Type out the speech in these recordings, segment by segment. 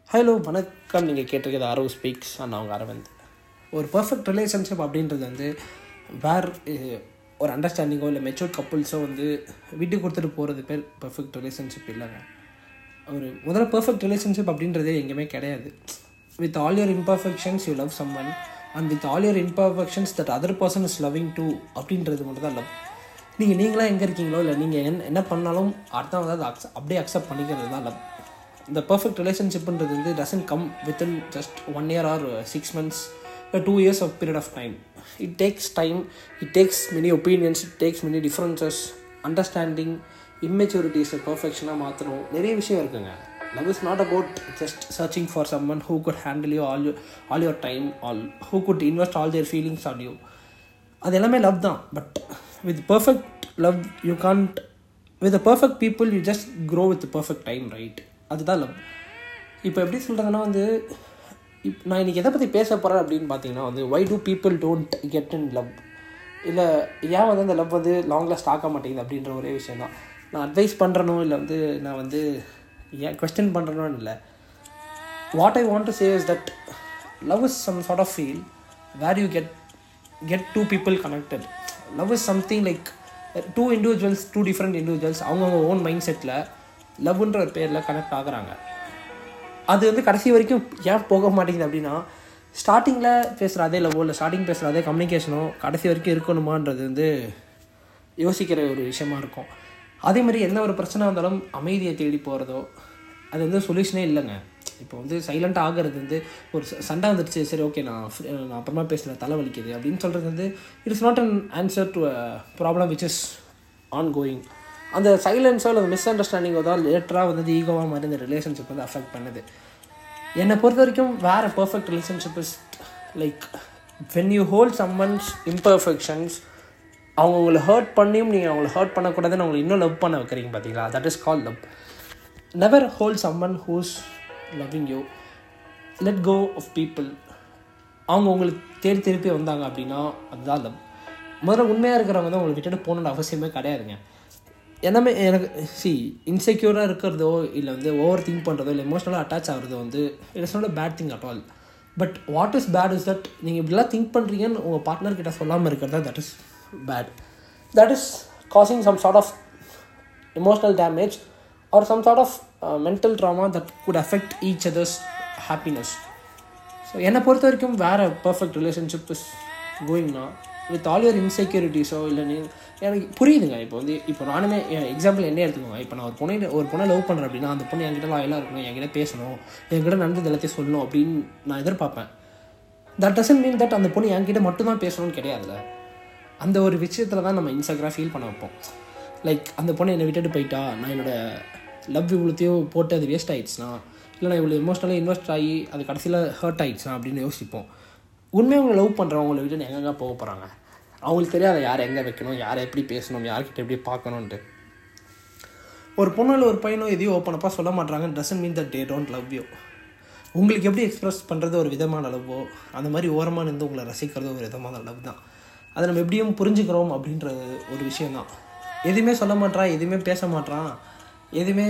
hello வணக்கம் நீங்கள் கேட்டிருக்கிறது அரவ் ஸ்பீக்ஸ் அண்ட் அவங்க அரவிந்த் ஒரு பர்ஃபெக்ட் ரிலேஷன்ஷிப் அப்படின்றது வந்து வேர் ஒரு அண்டர்ஸ்டாண்டிங்கோ இல்லை மெச்சூர்ட் கப்புள்ஸோ வந்து விட்டு கொடுத்துட்டு போகிறது பேர் பர்ஃபெக்ட் ரிலேஷன்ஷிப் இல்லைங்க ஒரு முதல்ல பர்ஃபெக்ட் ரிலேஷன்ஷிப் அப்படின்றதே எங்கேயுமே கிடையாது with all your imperfections you love someone and with all your imperfections that other person is loving too அப்படின்றது மட்டும் தான் லவ் நீங்கள் நீங்களாம் எங்கே இருக்கீங்களோ இல்லை நீங்கள் என்ன என்ன பண்ணாலும் அடுத்தவங்க அதை அக்ச அப்படியே அக்செப்ட் பண்ணிக்கிறது தான் லவ் இந்த பர்ஃபெக்ட் ரிலேஷன்ஷிப்ன்றது வந்து doesn't come within just one year or six months two years of period of time it takes time it takes many opinions it takes many differences understanding இம்மெச்சூரிட்டிஸை பர்ஃபெக்ஷனாக மாற்றணும் நிறைய விஷயம் இருக்குங்க love is not about just searching for someone who could handle you all you all your time all who could invest all their feelings on you அது எல்லாமே love தான் but with perfect love you can't with perfect people you just grow with perfect time right அதுதான் love இப்போ எப்படி சொல்கிறதுனா வந்து இப் நான் இன்றைக்கி எதை பற்றி பேச போகிறேன் அப்படின்னு பார்த்தீங்கன்னா வந்து why do people don't get in love இல்லை ஏன் வந்து அந்த லவ் வந்து லாங் லாஸ்ட் ஆக்க மாட்டேங்குது அப்படின்ற ஒரே விஷயம் தான் நான் அட்வைஸ் பண்ணுறனோ இல்லை வந்து நான் வந்து ஏன் கொஸ்டின் பண்ணுறனோன்னு இல்லை what I want to say is that love is some sort of feel where you get get two people connected love is something like two individuals two different individuals அவங்கவுங்க own mind settle லவ்ன்ற ஒரு பேரில் connect ஆகுறாங்க அது வந்து கடைசி வரைக்கும் ஏன் போக மாட்டேங்குது அப்படின்னா ஸ்டார்டிங்கில் பேசுகிற அதே லவ்வோ இல்லை ஸ்டார்டிங் பேசுகிற அதே கம்யூனிகேஷனோ கடைசி வரைக்கும் இருக்கணுமான்றது வந்து யோசிக்கிற ஒரு விஷயமா இருக்கும் அதே மாதிரி எந்த ஒரு பிரச்சனை வந்தாலும் அமைதியை தேடி போகிறதோ அது வந்து சொல்யூஷனே இல்லைங்க இப்போ வந்து சைலண்ட் ஆகிறது வந்து ஒரு சண்டை வந்துடுச்சு சரி ஓகே நான் நான் அப்புறமா பேசுகிறேன் தலை வலிக்குது அப்படின்னு சொல்கிறது வந்து it is not an answer to problem which is ongoing அந்த சைலன்ஸோ இல்லை மிஸ் அண்டர்ஸ்டாண்டிங்கோ தான் லேட்டராக வந்து ஈகோவாக மாதிரி இந்த ரிலேஷன்ஷிப் வந்து அஃபெக்ட் பண்ணுது என்னை பொறுத்த வரைக்கும் வேறு perfect relationship is like when you hold someone's imperfections அவங்க உங்களை ஹர்ட் பண்ணியும் நீங்கள் அவங்கள ஹர்ட் பண்ணக்கூடாதுன்னு அவங்களை இன்னும் லவ் பண்ண வைக்கிறீங்க பார்த்தீங்களா that is call love never hold someone who's loving you let go of people அவங்க உங்களுக்கு தேடி திருப்பி வந்தாங்க அப்படின்னா அதுதான் லவ் முதல்ல உண்மையாக இருக்கிறவங்க தான் உங்களை விட்டுட்டு போகணுன்ற அவசியமே கிடையாதுங்க எல்லாமே எனக்கு சி இன்செக்யூராக இருக்கிறதோ இல்லை வந்து ஓவர் திங்க் பண்ணுறதோ இல்லை எமோஷனலாக அட்டாச் ஆகிறதோ வந்து it's not a bad thing at all but what is bad is that நீங்கள் இப்படிலாம் திங்க் பண்ணுறீங்கன்னு உங்கள் பார்ட்னர் கிட்ட சொல்லாமல் இருக்கிறதா that is bad that is causing some sort of emotional damage or some sort of mental trauma that could affect each other's happiness so என்னை பொறுத்த வரைக்கும் வேறு பர்ஃபெக்ட் ரிலேஷன்ஷிப் இஸ் கோயிங்னா வித் ஆல் யுவர் இன்செக்யூரிட்டிஸோ இல்லை நீ எனக்கு புரியுதுங்க இப்போ வந்து இப்போ நானுமே எக்ஸாம்பிள் என்ன எடுத்துக்கோங்க இப்போ நான் ஒரு பொண்ணை ஒரு பொண்ணை லவ் பண்ணுறேன் அப்படின்னா அந்த பொண்ணு என்கிட்ட லாயலாக இருக்கணும் என்கிட்ட பேசணும் என்கிட்ட நடந்தது எல்லாத்தையும் சொல்லணும் அப்படின்னு நான் எதிர்பார்ப்பேன் தட் டசன் மீன் தட் அந்த பொண்ணு என்கிட்ட மட்டும்தான் பேசணும்னு கிடையாதுல்ல அந்த ஒரு விஷயத்தில் தான் நம்ம இன்ஸ்டாகிராம் ஃபீல் பண்ண வைப்போம் லைக் அந்த பொண்ணு என்னை விட்டுட்டு போயிட்டா நான் என்னோடய லவ் இவ்வளோத்தையும் போட்டு அது வேஸ்ட் ஆகிடுச்சுனா இல்லை நான் இவ்வளோ எமோஷ்னலாக இன்வெஸ்ட் ஆகி அது கடைசியில் ஹர்ட் ஆகிடுச்சுனா அப்படின்னு யோசிப்போம் உண்மையாக அவங்க லவ் பண்ணுறவங்கள விட்டு எங்கெங்கே போக போகிறாங்க அவங்களுக்கு தெரியாத யார் எங்கே வைக்கணும் யாரை எப்படி பேசணும் யார்கிட்ட எப்படி பார்க்கணுன்ட்டு ஒரு பொண்ணில் ஒரு பையனோ எதையும் ஓப்பனப்பாக சொல்ல மாட்டாங்க doesn't mean that they don't love you உங்களுக்கு எப்படி எக்ஸ்ப்ரெஸ் பண்ணுறது ஒரு விதமான லவ்வோ அந்த மாதிரி ஓரமாக நின்று உங்களை ரசிக்கிறது ஒரு விதமான லவ் தான் அதை நம்ம எப்படியும் புரிஞ்சுக்கிறோம் அப்படின்ற ஒரு விஷயந்தான் எதுவுமே சொல்ல மாட்டான் எதுவுமே பேச மாட்டான் எதுவுமே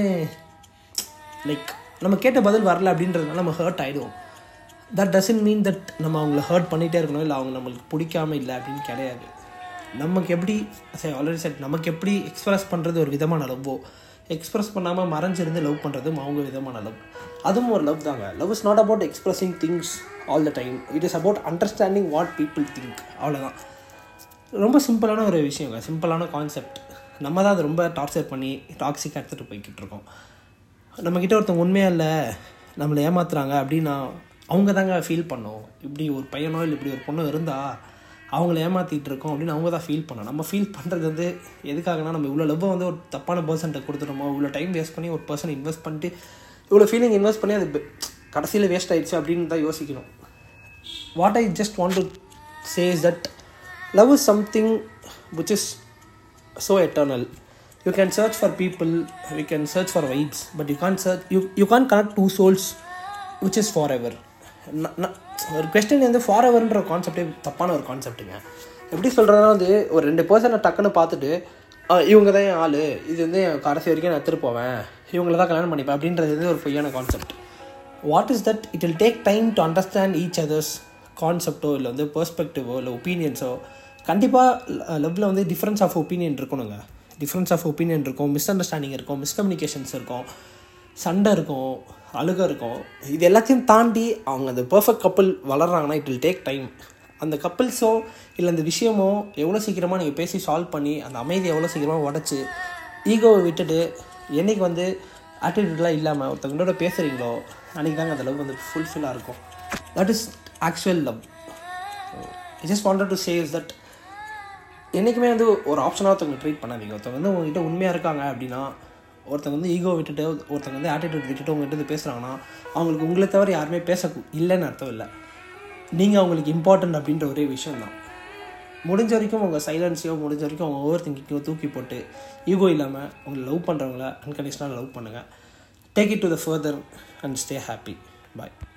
லைக் நம்ம கேட்ட பதில் வரல அப்படின்றதுனால நம்ம ஹர்ட் ஆகிடுவோம் தட் டசன்ட் மீன் தட் நம்ம அவங்கள ஹர்ட் பண்ணிகிட்டே இருக்கணும் இல்லை அவங்க நம்மளுக்கு பிடிக்காம இல்லை அப்படின்னு கிடையாது நமக்கு எப்படி சரி ஆல்ரெடி செட் நமக்கு எப்படி எக்ஸ்ப்ரெஸ் பண்ணுறது ஒரு விதமான லவ்வோ எக்ஸ்ப்ரெஸ் பண்ணாமல் மறைஞ்சிருந்து லவ் பண்ணுறதும் அவங்க விதமான லவ் அதுவும் ஒரு லவ் தாங்க love is not about expressing things all the time it is about understanding what people think அவ்வளோதான் ரொம்ப சிம்பிளான ஒரு விஷயங்க சிம்பிளான கான்செப்ட் நம்ம தான் அதை ரொம்ப டார்ச்சர் பண்ணி டாக்ஸிக் எடுத்துகிட்டு போய்கிட்டு இருக்கோம் நம்மக்கிட்ட ஒருத்தவங்க உண்மையாக இல்லை நம்மளை ஏமாத்துறாங்க அப்படின்னா அவங்க தாங்க ஃபீல் பண்ணோம் இப்படி ஒரு பையனோ இல்லை இப்படி ஒரு பொண்ணோ இருந்தால் அவங்கள ஏமாற்றிட்டு இருக்கோம் அப்படின்னு அவங்க தான் ஃபீல் பண்ணோம் நம்ம ஃபீல் பண்ணுறது வந்து எதுக்காகனா நம்ம இவ்வளோ லவ்வை வந்து ஒரு தப்பான பர்சன்ட்டை கொடுத்துட்டோமோ இவ்வளோ டைம் வேஸ்ட் பண்ணி ஒரு பர்சன் இன்வெஸ்ட் பண்ணிட்டு இவ்வளோ ஃபீலிங் இன்வெஸ்ட் பண்ணி அது கடைசியில் வேஸ்ட் ஆயிடுச்சு அப்படின்னு தான் யோசிக்கணும் what I just want to say is that love is something which is so eternal you can search for people you can search for vibes but you can't search you you can't connect two souls which is forever ஒரு question வந்து for எவர்ன்ற கான்செப்டே தப்பான ஒரு கான்செப்ட்டுங்க எப்படி சொல்கிறதுனா வந்து ஒரு ரெண்டு பர்சனை டக்குன்னு பார்த்துட்டு இவங்க தான் என் ஆள் இது வந்து என் கடைசி வரைக்கும் நான் எடுத்துகிட்டு போவேன் இவங்கள தான் கல்யாணம் பண்ணிப்பேன் அப்படின்றது வந்து ஒரு பொய்யான concept what is that it will take time to understand each other's கான்செப்டோ இல்லை வந்து பெர்ஸ்பெக்டிவோ இல்லை ஒப்பீனியன்ஸோ கண்டிப்பாக லவ்வில் வந்து டிஃப்ரென்ஸ் ஆஃப் ஒப்பீனியன் இருக்கணுங்க டிஃப்ரென்ஸ் ஆஃப் ஒப்பீனியன் இருக்கும் மிஸ் அண்டர்ஸ்டாண்டிங் இருக்கும் மிஸ்கம்யூனிகேஷன்ஸ் இருக்கும் சண்டை இருக்கும் அழுக இருக்கும் இது எல்லாத்தையும் தாண்டி அவங்க அந்த பர்ஃபெக்ட் கப்பல் வளர்றாங்கன்னா இட் வில் டேக் டைம் அந்த கப்பிள்ஸோ இல்லை அந்த விஷயமோ எவ்வளோ சீக்கிரமாக நீங்கள் பேசி சால்வ் பண்ணி அந்த அமைதியை எவ்வளோ சீக்கிரமாக உடச்சி ஈகோவை விட்டுட்டு என்றைக்கு வந்து ஆட்டிடியூட்லாம் இல்லாமல் ஒருத்தவங்களோட பேசுகிறீங்களோ அன்றைக்கி தாங்க அந்த லவ் வந்து ஃபுல்ஃபில்லாக இருக்கும் that is actual love I just wanted to says that என்றைக்குமே வந்து ஒரு ஆப்ஷனாக ஒருத்தவங்க ட்ரீட் பண்ணாதீங்க ஒருத்தவங்க வந்து உங்ககிட்ட உண்மையாக இருக்காங்க அப்படின்னா ஒருத்தங்க வந்து ஈகோ விட்டுட்டு ஒருத்தங்க வந்து ஆட்டிடியூட் விட்டுட்டு உங்ககிட்ட வந்து பேசுகிறாங்கன்னா அவங்களுக்கு உங்களை தவிர யாருமே பேச இல்லைன்னு அர்த்தம் இல்லை நீங்கள் அவங்களுக்கு இம்பார்ட்டன்ட் அப்படின்ற ஒரே விஷயம் தான் முடிஞ்ச வரைக்கும் உங்கள் சைலன்ஸையோ முடிஞ்ச வரைக்கும் அவங்க ஓவர் திங்கிங்கோ தூக்கி போட்டு ஈகோ இல்லாமல் உங்களை லவ் பண்ணுறவங்கள அன்கண்டிஷனலாக லவ் பண்ணுங்கள் take it to the further and stay happy bye